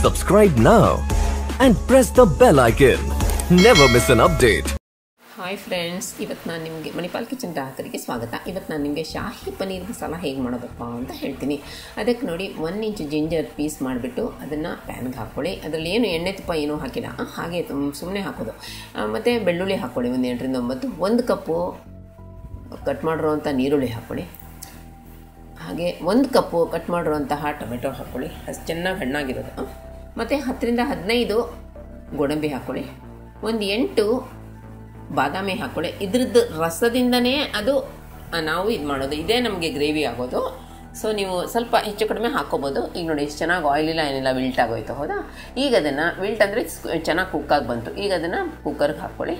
Subscribe now and press the bell icon. Never miss an update. Hi friends ಇವತ್ತು ನಾನು ನಿಮಗೆ Manipal kitchen ಗ್ರಾಹಕರಿಗೆ ಸ್ವಾಗತ ಇವತ್ತು ನಾನು ನಿಮಗೆ ಶಾಹಿ ಪನ್ನೀರ್ ಮಸಾಲ ಹೇಗೆ ಮಾಡೋದಪ್ಪ ಅಂತ ಹೇಳ್ತೀನಿ ಅದಕ್ಕೆ ನೋಡಿ ಒನ್ ಇಂಚ್ ಜಿಂಜರ್ ಪೀಸ್ ಮಾಡಿಬಿಟ್ಟು ಅದನ್ನು ಪ್ಯಾನ್ಗೆ ಹಾಕ್ಕೊಳ್ಳಿ ಅದರಲ್ಲಿ ಏನು ಎಣ್ಣೆ ತುಪ್ಪ ಏನೂ ಹಾಕಿಲ್ಲ ಆ, ಹಾಗೆ ಸುಮ್ಮನೆ ಹಾಕೋದು ಮತ್ತು ಬೆಳ್ಳುಳ್ಳಿ ಹಾಕ್ಕೊಳ್ಳಿ ಒಂದು ಎಂಟರಿಂದ ಒಂಬತ್ತು ಒಂದು ಕಪ್ಪು ಕಟ್ ಮಾಡಿರುವಂಥ ನೀರುಳ್ಳಿ ಹಾಕ್ಕೊಳ್ಳಿ ಹಾಗೆ ಒಂದು ಕಪ್ಪು ಕಟ್ ಮಾಡಿರುವಂತಹ ಟೊಮೆಟೊ ಹಾಕ್ಕೊಳ್ಳಿ ಅದು ಚೆನ್ನಾಗಿ ಹಣ್ಣಾಗಿರೋದು ಮತ್ತು ಹತ್ತರಿಂದ ಹದಿನೈದು ಗೋಡಂಬಿ ಹಾಕ್ಕೊಳ್ಳಿ ಒಂದು ಎಂಟು ಬಾದಾಮಿ ಹಾಕ್ಕೊಳ್ಳಿ ಇದ್ರದ್ದು ರಸದಿಂದನೇ ಅದು ಆ, ನಾವು ಇದು ಮಾಡೋದು ಇದೇ ನಮಗೆ ಗ್ರೇವಿ ಆಗೋದು ಸೊ ನೀವು ಸ್ವಲ್ಪ ಹೆಚ್ಚು ಕಡಿಮೆ ಹಾಕ್ಕೋಬೋದು ಈಗ ನೋಡಿ ಎಷ್ಟು ಚೆನ್ನಾಗಿ ಆಯಿಲ್ ಇಲ್ಲ ಏನಿಲ್ಲ ವಿಲ್ಟ್ ಆಗೋಯ್ತು ಹೌದಾ ಈಗ ಅದನ್ನು ವಿಲ್ಟ್ ಅಂದರೆ ಚೆನ್ನಾಗಿ ಕುಕ್ಕಾಗಿ ಬಂತು ಈಗ ಅದನ್ನು ಕುಕ್ಕರ್ಗೆ ಹಾಕ್ಕೊಳ್ಳಿ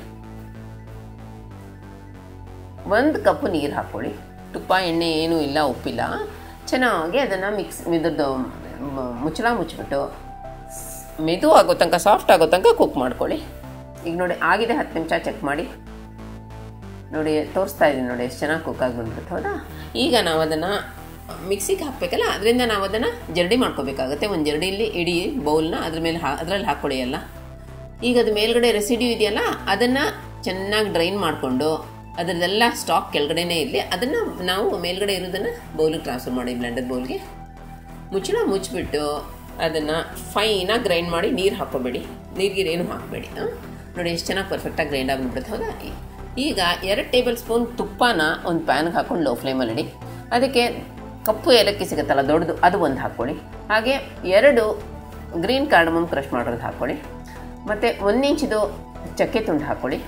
ಒಂದು ಕಪ್ಪು ನೀರು ಹಾಕ್ಕೊಳ್ಳಿ ತುಪ್ಪ ಎಣ್ಣೆ ಏನೂ ಇಲ್ಲ ಉಪ್ಪಿಲ್ಲ ಚೆನ್ನಾಗಿ ಅದನ್ನು ಮಿಕ್ಸ್ ಇದ್ರದ್ದು ಮ- ಮುಚ್ಚಳ ಮುಚ್ಚಿಬಿಟ್ಟು ಮೆದು ಆಗೋ ತನಕ ಸಾಫ್ಟ್ ಆಗೋ ತನಕ ಕುಕ್ ಮಾಡ್ಕೊಳ್ಳಿ ಈಗ ನೋಡಿ ಆಗಿದೆ ಹತ್ತು ನಿಮಿಷ ಚೆಕ್ ಮಾಡಿ ನೋಡಿ ತೋರಿಸ್ತಾ ಇದ್ದೀನಿ ನೋಡಿ ಎಷ್ಟು ಚೆನ್ನಾಗಿ ಕುಕ್ ಆಗಿ ಬಂದ್ಬಿಟ್ಟು ಹೌದಾ ಈಗ ನಾವು ಅದನ್ನು ಮಿಕ್ಸಿಗೆ ಹಾಕಬೇಕಲ್ಲ ಅದರಿಂದ ನಾವು ಅದನ್ನು ಜರಡಿ ಮಾಡ್ಕೋಬೇಕಾಗುತ್ತೆ ಒಂದು ಜರಡಿಯಲ್ಲಿ ಇಡೀ ಬೌಲ್ನ ಅದ್ರ ಮೇಲೆ ಹಾ ಅದರಲ್ಲಿ ಹಾಕ್ಕೊಳ್ಳಿ ಎಲ್ಲ ಈಗ ಅದು ಮೇಲ್ಗಡೆ ರೆಸಿಡ್ಯೂ ಇದೆಯಲ್ಲ ಅದನ್ನು ಚೆನ್ನಾಗಿ ಡ್ರೈನ್ ಮಾಡಿಕೊಂಡು ಅದರದೆಲ್ಲ ಸ್ಟಾಕ್ ಕೆಳಗಡೆನೇ ಇರಲಿ ಅದನ್ನು ನಾವು ಮೇಲ್ಗಡೆ ಇರೋದನ್ನು ಬೌಲಿಗೆ ಟ್ರಾನ್ಸ್ಫರ್ ಮಾಡಿ ಬ್ಲೆಂಡರ್ ಬೌಲ್ಗೆ ಮುಚ್ಚಳ ಮುಚ್ಚಿಬಿಟ್ಟು ಅದನ್ನು ಫೈನಾಗಿ ಗ್ರೈಂಡ್ ಮಾಡಿ ನೀರು ಹಾಕೋಬೇಡಿ ನೀರಿಗೆ ಏನು ಹಾಕಬೇಡಿ ನೋಡಿ ಎಷ್ಟು ಚೆನ್ನಾಗಿ ಪರ್ಫೆಕ್ಟಾಗಿ ಗ್ರೈಂಡ್ ಆಗಿಬಿಡುತ್ತೆ ಹೌದಾ ಈಗ ಎರಡು ಟೇಬಲ್ ಸ್ಪೂನ್ ತುಪ್ಪನ ಒಂದು ಪ್ಯಾನ್ಗೆ ಹಾಕ್ಕೊಂಡು ಲೋ ಫ್ಲೇಮಲ್ಲಿ ಇಡಿ ಅದಕ್ಕೆ ಕಪ್ಪು ಏಲಕ್ಕಿ ಸಿಗುತ್ತಲ್ಲ ದೊಡ್ಡದು ಅದು ಒಂದು ಹಾಕ್ಕೊಳ್ಳಿ ಹಾಗೆ ಎರಡು ಗ್ರೀನ್ ಕಾರ್ಡಮಮ್ ಕ್ರಷ್ ಮಾಡೋದು ಹಾಕ್ಕೊಳ್ಳಿ ಮತ್ತು ಒಂದು ಇಂಚಿದು ಚಕ್ಕೆ ತುಂಡು ಹಾಕ್ಕೊಳ್ಳಿ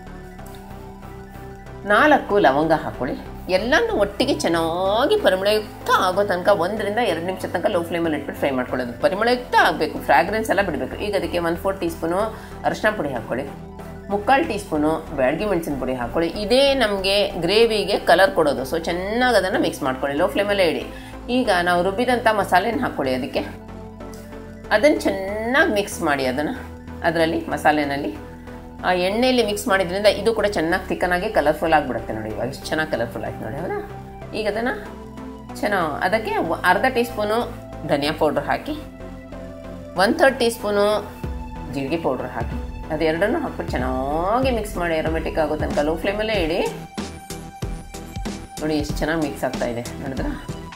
ನಾಲ್ಕು ಲವಂಗ ಹಾಕ್ಕೊಳ್ಳಿ ಎಲ್ಲನೂ ಒಟ್ಟಿಗೆ ಚೆನ್ನಾಗಿ ಪರಿಮಳಯುಕ್ತ ಆಗೋ ತನಕ ಒಂದರಿಂದ ಎರಡು ನಿಮಿಷ ತನಕ ಲೋ ಫ್ಲೇಮಲ್ಲಿ ಇಟ್ಬಿಟ್ಟು ಫ್ರೈ ಮಾಡ್ಕೊಳ್ಳೋದು ಪರಿಮಳಯುಕ್ತ ಆಗಬೇಕು ಫ್ರಾಗ್ರೆನ್ಸ್ ಎಲ್ಲ ಬಿಡಬೇಕು ಈಗ ಅದಕ್ಕೆ ಒನ್ ಫೋರ್ ಟೀ ಸ್ಪೂನು ಅರಿಶಿನ ಪುಡಿ ಹಾಕ್ಕೊಳ್ಳಿ ಮುಕ್ಕಾಲು ಟೀ ಸ್ಪೂನು ಬ್ಯಾಡಗಿ ಮೆಣಸಿನ ಪುಡಿ ಹಾಕ್ಕೊಳ್ಳಿ ಇದೇ ನಮಗೆ ಗ್ರೇವಿಗೆ ಕಲರ್ ಕೊಡೋದು ಸೊ ಚೆನ್ನಾಗಿ ಅದನ್ನು ಮಿಕ್ಸ್ ಮಾಡ್ಕೊಳ್ಳಿ ಲೋ ಫ್ಲೇಮಲ್ಲೇ ಇಡಿ ಈಗ ನಾವು ರುಬ್ಬಿದಂಥ ಮಸಾಲೆನ ಹಾಕ್ಕೊಳ್ಳಿ ಅದಕ್ಕೆ ಅದನ್ನು ಚೆನ್ನಾಗಿ ಮಿಕ್ಸ್ ಮಾಡಿ ಅದನ್ನು ಅದರಲ್ಲಿ ಮಸಾಲೆನಲ್ಲಿ ಆ ಎಣ್ಣೆಯಲ್ಲಿ ಮಿಕ್ಸ್ ಮಾಡಿದ್ರಿಂದ ಇದು ಕೂಡ ಚೆನ್ನಾಗಿ ತಿಕ್ಕನಾಗಿ ಕಲರ್ಫುಲ್ ಆಗಿಬಿಡುತ್ತೆ ನೋಡಿ ಇವಾಗ ಎಷ್ಟು ಚೆನ್ನಾಗಿ ಕಲರ್ಫುಲ್ ಆಯ್ತು ನೋಡಿ ಹೌದಾ ಈಗ ಅದನ್ನು ಚೆನ್ನಾಗಿ ಅದಕ್ಕೆ ಒ- ಅರ್ಧ ಟೀ ಸ್ಪೂನು ಧನಿಯಾ ಪೌಡ್ರ್ ಹಾಕಿ ಒನ್ ಥರ್ಡ್ ಟೀ ಸ್ಪೂನು ಜೀರಿಗೆ ಪೌಡ್ರ್ ಹಾಕಿ ಅದೆರಡನ್ನೂ ಹಾಕ್ಬಿಟ್ಟು ಚೆನ್ನಾಗಿ ಮಿಕ್ಸ್ ಮಾಡಿ ಅರೋಮೆಟಿಕ್ ಆಗೋ ತನಕ ಲೋ ಫ್ಲೇಮಲ್ಲೇ ಇಡಿ ನೋಡಿ ಎಷ್ಟು ಚೆನ್ನಾಗಿ ಮಿಕ್ಸ್ ಆಗ್ತಾ ಇದೆ ನೋಡಿದ್ರಾ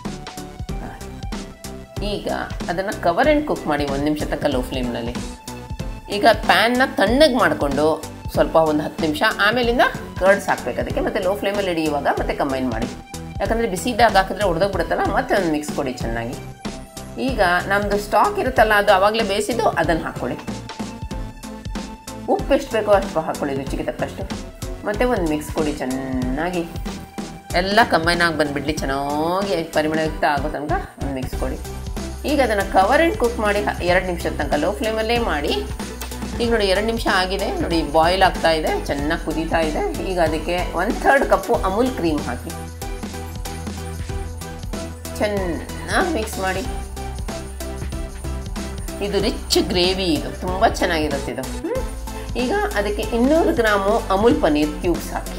ಈಗ ಅದನ್ನು ಕವರ್ ಆ್ಯಂಡ್ ಕುಕ್ ಮಾಡಿ ಒಂದು ನಿಮಿಷ ತನಕ ಲೋ ಫ್ಲೇಮ್ನಲ್ಲಿ ಈಗ ಪ್ಯಾನ್ನ ತಣ್ಣಗೆ ಮಾಡಿಕೊಂಡು ಸ್ವಲ್ಪ ಒಂದು ಹತ್ತು ನಿಮಿಷ ಆಮೇಲಿಂದ ಕರ್ಡ್ಸ್ ಹಾಕ್ಬೇಕು ಅದಕ್ಕೆ ಮತ್ತು ಲೋ ಫ್ಲೇಮಲ್ಲಿ ಇಡಿ ಇವಾಗ ಮತ್ತೆ ಕಂಬೈನ್ ಮಾಡಿ ಯಾಕಂದರೆ ಬಿಸಿದಾಗ ಹಾಕಿದ್ರೆ ಹೊಡೆದೋಗ್ಬಿಡುತ್ತಲ್ಲ ಮತ್ತೆ ಒಂದು ಮಿಕ್ಸ್ ಕೊಡಿ ಚೆನ್ನಾಗಿ ಈಗ ನಮ್ಮದು ಸ್ಟಾಕ್ ಇರುತ್ತಲ್ಲ ಅದು ಆವಾಗಲೇ ಬೇಯಿಸಿದ್ದು ಅದನ್ನು ಹಾಕ್ಕೊಳ್ಳಿ ಉಪ್ಪು ಎಷ್ಟು ಬೇಕೋ ಅಷ್ಟು ಹಾಕ್ಕೊಳ್ಳಿ ರುಚಿಗೆ ತಕ್ಕಷ್ಟು ಮತ್ತು ಒಂದು ಮಿಕ್ಸ್ ಕೊಡಿ ಚೆನ್ನಾಗಿ ಎಲ್ಲ ಕಂಬೈನ್ ಆಗಿ ಬಂದುಬಿಡ್ಲಿ ಚೆನ್ನಾಗಿ ಪರಿಮಳಯುಕ್ತ ಆಗೋ ತನಕ ಒಂದು ಮಿಕ್ಸ್ ಕೊಡಿ ಈಗ ಅದನ್ನು ಕವರ್ ಆ್ಯಂಡ್ ಕುಕ್ ಮಾಡಿ ಹ- ಎರಡು ನಿಮಿಷದ ತನಕ ಲೋ ಫ್ಲೇಮಲ್ಲೇ ಮಾಡಿ ಈಗ ನೋಡಿ ಎರಡು ನಿಮಿಷ ಆಗಿದೆ ನೋಡಿ ಬಾಯ್ಲ್ ಆಗ್ತಾ ಇದೆ ಚೆನ್ನಾಗಿ ಕುದೀತಾ ಇದೆ ಈಗ ಅದಕ್ಕೆ one third cup Amul cream ಹಾಕಿ ಚೆನ್ನಾಗಿ ಮಿಕ್ಸ್ ಮಾಡಿ ಇದು ರಿಚ್ ಗ್ರೇವಿ ಇದು ತುಂಬ ಚೆನ್ನಾಗಿರುತ್ತೆ ಇದು ಹ್ಮ್? ಈಗ ಅದಕ್ಕೆ ಇನ್ನೂರು ಗ್ರಾಮು ಅಮೂಲ್ ಪನ್ನೀರ್ ಕ್ಯೂಬ್ಸ್ ಹಾಕಿ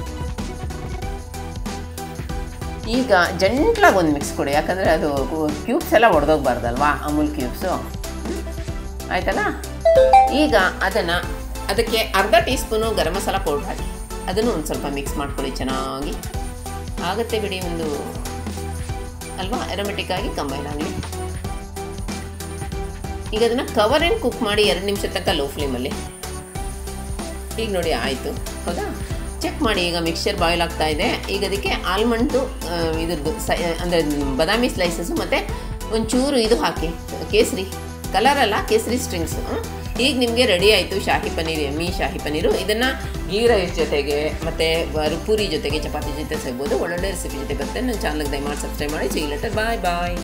ಈಗ ಜಂಟ್ಲಾಗಿ ಒಂದು ಮಿಕ್ಸ್ ಕೊಡಿ ಯಾಕಂದರೆ ಅದು ಕ್ಯೂಬ್ಸ್ ಎಲ್ಲ ಒಡೆದೋಗ್ಬಾರ್ದಲ್ವಾ ಅಮೂಲ್ ಕ್ಯೂಬ್ಸು ಆಯ್ತಲ್ಲ ಈಗ ಅದನ್ನು ಅದಕ್ಕೆ ಅರ್ಧ tea spoon garam masala powder ಹಾಕಿ ಅದನ್ನು ಒಂದು ಸ್ವಲ್ಪ ಮಿಕ್ಸ್ ಮಾಡ್ಕೊಳ್ಳಿ ಚೆನ್ನಾಗಿ ಆಗುತ್ತೆ ಬಿಡಿ ಒಂದು ಅಲ್ವಾ ಅರೋಮೆಟಿಕ್ ಆಗಿ ಕಂಬೈನ್ ಆಗಲಿ ಈಗ ಅದನ್ನು ಕವರ್ ಆ್ಯಂಡ್ ಕುಕ್ ಮಾಡಿ ಎರಡು ನಿಮಿಷ ತನಕ ಲೋ ಫ್ಲೇಮಲ್ಲಿ ಈಗ ನೋಡಿ ಆಯಿತು ಹೌದಾ ಚೆಕ್ ಮಾಡಿ ಈಗ ಮಿಕ್ಸ್ಚರ್ ಬಾಯ್ಲ್ ಆಗ್ತಾ ಇದೆ ಈಗ ಅದಕ್ಕೆ ಆಲ್ಮಂಡು ಇದ್ರದ್ದು ಸ ಅಂದರೆ ಬಾದಾಮಿ ಸ್ಲೈಸಸ್ಸು ಮತ್ತು ಒಂಚೂರು ಇದು ಹಾಕಿ ಕೇಸರಿ ಕಲರ್ ಅಲ್ಲ ಕೇಸರಿ ಸ್ಟ್ರಿಂಗ್ಸು ಈಗ ನಿಮಗೆ ರೆಡಿ ಆಯಿತು ಶಾಹಿ ಪನ್ನೀರ್ ಎಮ್ಮಿ ಶಾಹಿ ಪನ್ನೀರು ಇದನ್ನು ಗೀ ರೈಸ್ ಜೊತೆಗೆ ಮತ್ತು ಪೂರಿ ಜೊತೆಗೆ ಚಪಾತಿ ಜೊತೆ ಸಿಗ್ಬೋದು ಒಳ್ಳೊಳ್ಳೆ ರೆಸಿಪಿ ಜೊತೆ ಬರುತ್ತೆ ನನ್ನ ಚಾನಲ್ಗೆ ದಯಮಾಡಿ ಸಬ್ಸ್ಕ್ರೈಬ್ ಮಾಡಿ ಸಿ ಲೆಟರ್ ಬಾಯ್ ಬಾಯ್